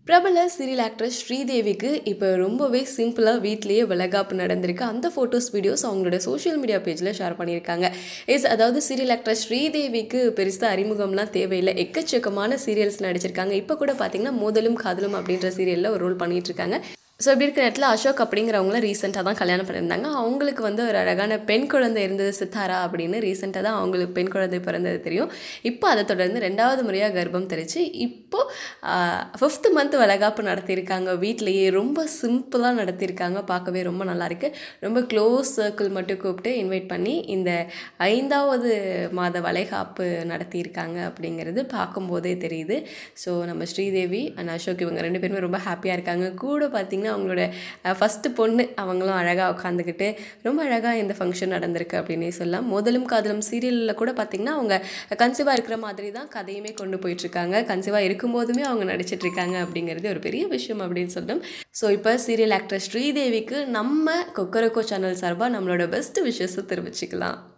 பிரபல serial actress ஸ்ரீதேவிக்கு இப்போ ரொம்பவே சிம்பிளாக வீட்லேயே வளகாப்பு நடந்திருக்கு அந்த ஃபோட்டோஸ் வீடியோஸ் அவங்களோட சோஷியல் மீடியா பேஜில் ஷேர் பண்ணியிருக்காங்க எஸ் அதாவது சீரியல் ஆக்ட்ரஸ் ஸ்ரீதேவிக்கு பெருசாக அறிமுகம்லாம் தேவையில்லை எக்கச்சக்கமான சீரியல்ஸ் நடிச்சிருக்காங்க இப்போ கூட பார்த்தீங்கன்னா மோதலும் காதலும் அப்படின்ற சீரியலில் ஒரு ரோல் பண்ணிட்டு இருக்காங்க ஸோ இப்படி இருக்கிற இடத்துல அசோக் அப்படிங்கிறவங்கள ரீசெண்டாக தான் கல்யாணம் பண்ணியிருந்தாங்க அவங்களுக்கு வந்து ஒரு அழகான பெண் குழந்தை இருந்தது சித்தாரா அப்படின்னு ரீசெண்டாக தான் அவங்களுக்கு பெண் குழந்தை பிறந்தது தெரியும் இப்போ அதை தொடர்ந்து ரெண்டாவது முறையாக கர்ப்பம் தெரிச்சு இப்போது ஃபிஃப்த் மந்த் வளகாப்பு நடத்தியிருக்காங்க வீட்லேயே ரொம்ப சிம்பிளாக நடத்தியிருக்காங்க பார்க்கவே ரொம்ப நல்லாயிருக்கு ரொம்ப க்ளோஸ் சர்க்கிள் மட்டும் கூப்பிட்டு இன்வைட் பண்ணி இந்த ஐந்தாவது மாத வளைகாப்பு நடத்தியிருக்காங்க அப்படிங்கிறது பார்க்கும்போதே தெரியுது ஸோ நம்ம ஸ்ரீதேவி அண்ட் அசோக் இவங்க ரெண்டு பேருமே ரொம்ப ஹாப்பியாக இருக்காங்க கூட பார்த்திங்கன்னா அவங்களோட ஃபஸ்ட்டு பொண்ணு அவங்களும் அழகாக உட்காந்துக்கிட்டு ரொம்ப அழகாக இந்த ஃபங்க்ஷன் நடந்திருக்கு அப்படின்னே சொல்லலாம் முதலும் காதலும் சீரியலில் கூட பார்த்திங்கன்னா அவங்க கன்சீவாக இருக்கிற மாதிரி தான் கதையுமே கொண்டு போயிட்டுருக்காங்க கன்சீவாக இருக்கும்போதுமே அவங்க நடிச்சிட்டு இருக்காங்க அப்படிங்கிறது ஒரு பெரிய விஷயம் அப்படின்னு சொல்லணும் ஸோ இப்போ சீரியல் ஆக்டர் ஸ்ரீதேவிக்கு நம்ம கொக்கரக்கோ சேனல் சார்பாக நம்மளோட பெஸ்ட் விஷயத்தை தெரிவிச்சுக்கலாம்